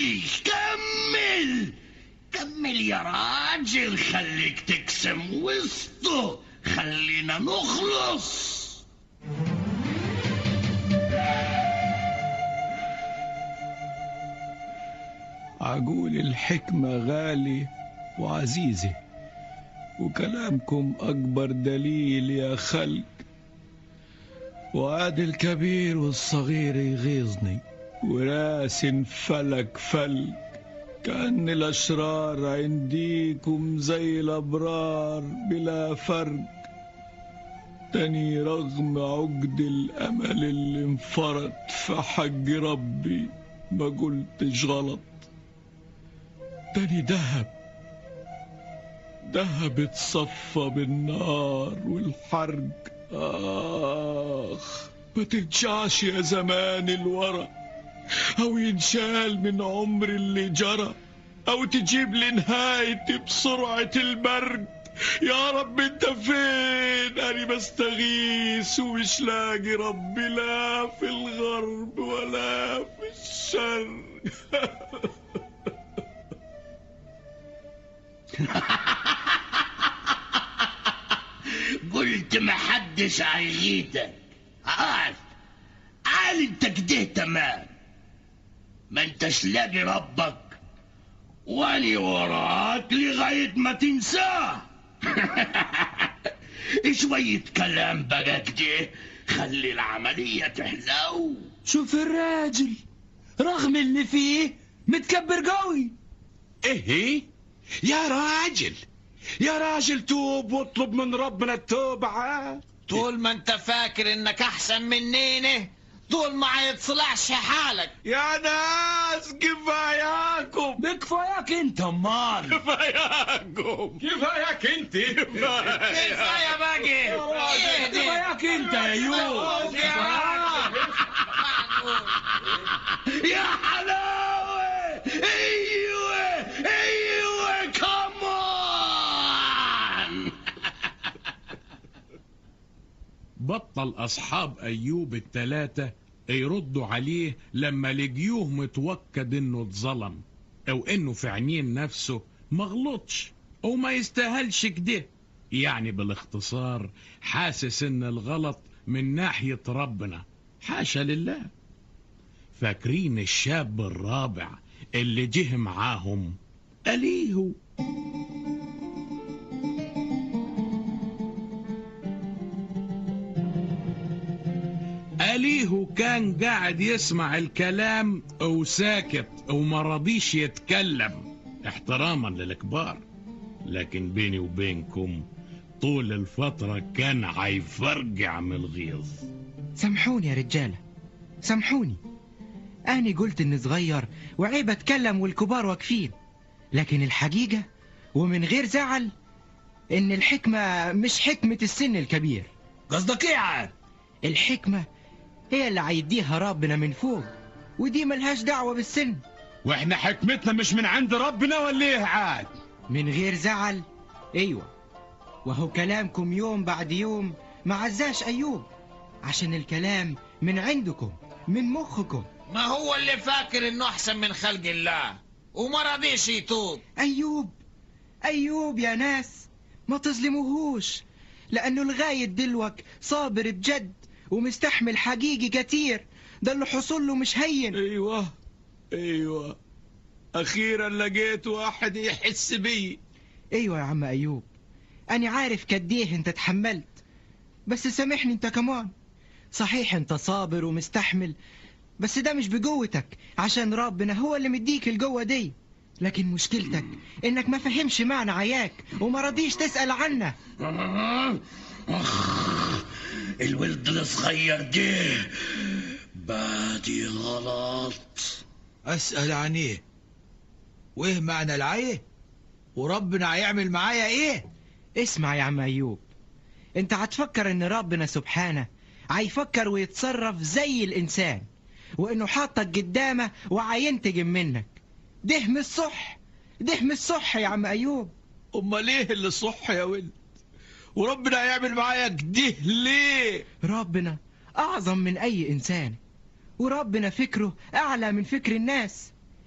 كمل كمل كمل يا راجل خليك تقسم وسطه خلينا نخلص عقول الحكمة غالي وعزيزة وكلامكم أكبر دليل يا خلق وعاد الكبير والصغير يغيظني وراس فلك فلك كأن الأشرار عنديكم زي الأبرار بلا فرق تاني رغم عقد الأمل اللي انفرط في حق ربي ما قلتش غلط تاني دهب دهب اتصفى بالنار والحرق آخ ما ترجعش يا زمان الورا أو ينشال من عمر اللي جرى أو تجيب لي نهايتي بسرعة البرد يا رب انت فين انا بستغيث ومش لاقي ربي لا في الغرب ولا في الشرق قلت محدش عييتك عال عال انت كده تمام ما انتش لاقي ربك واني وراك لغاية ما تنساه شوية كلام بقى كده خلي العملية تحلو شوف الراجل رغم اللي فيه متكبر قوي ايه يا راجل يا راجل توب واطلب من ربنا التوبة عاد طول ما انت فاكر انك احسن منينه طول ما يتصلحش حالك يا ناس كفاياكم بكفاياك انت امال كفاياكم كفاياك انت كفايه باقي اهدي. كفاياك انت يا يوسف يا حلاوة ايوه ايوه كمان بطل أصحاب أيوب التلاتة يردوا عليه لما لقيوه متوكد إنه اتظلم أو إنه في عينين نفسه مغلطش أو ما يستاهلش كده يعني بالاختصار حاسس إن الغلط من ناحية ربنا حاشا لله فاكرين الشاب الرابع اللي جه معاهم أليهو أليهو كان قاعد يسمع الكلام وساكت وما رضيش يتكلم احتراما للكبار لكن بيني وبينكم طول الفترة كان عيفرجع من الغيظ سامحوني يا رجالة سامحوني أنا قلت إني صغير وعيب أتكلم والكبار واقفين لكن الحقيقة ومن غير زعل إن الحكمة مش حكمة السن الكبير قصدك ايه عاد الحكمة هي اللي هيديها ربنا من فوق ودي ملهاش دعوة بالسن واحنا حكمتنا مش من عند ربنا ولا ايه عاد من غير زعل ايوه وهو كلامكم يوم بعد يوم ما عزاش ايوب عشان الكلام من عندكم من مخكم ما هو اللي فاكر انه احسن من خلق الله وما رضيش يتوب ايوب ايوب يا ناس ما تظلموهوش لانه لغاية دلوك صابر بجد ومستحمل حقيقي كتير ده اللي حصل له مش هين ايوه ايوه اخيرا لقيت واحد يحس بي ايوه يا عم ايوب انا عارف قديه انت تحملت بس سامحني انت كمان صحيح انت صابر ومستحمل بس ده مش بقوتك عشان ربنا هو اللي مديك القوة دي لكن مشكلتك انك ما فهمش معنى عياك وما رضيش تسأل عنه أخ الولد الصغير ده بادي غلط اسال عن ايه وايه معنى العيه وربنا هيعمل معايا ايه اسمع يا عم ايوب انت هتفكر ان ربنا سبحانه هيفكر ويتصرف زي الانسان وانه حاطك قدامه وهينتجم منك ده مش صح ده مش صح يا عم ايوب امال ايه اللي صح يا ولد وربنا هيعمل معايا كده ليه ربنا اعظم من اي انسان وربنا فكره اعلى من فكر الناس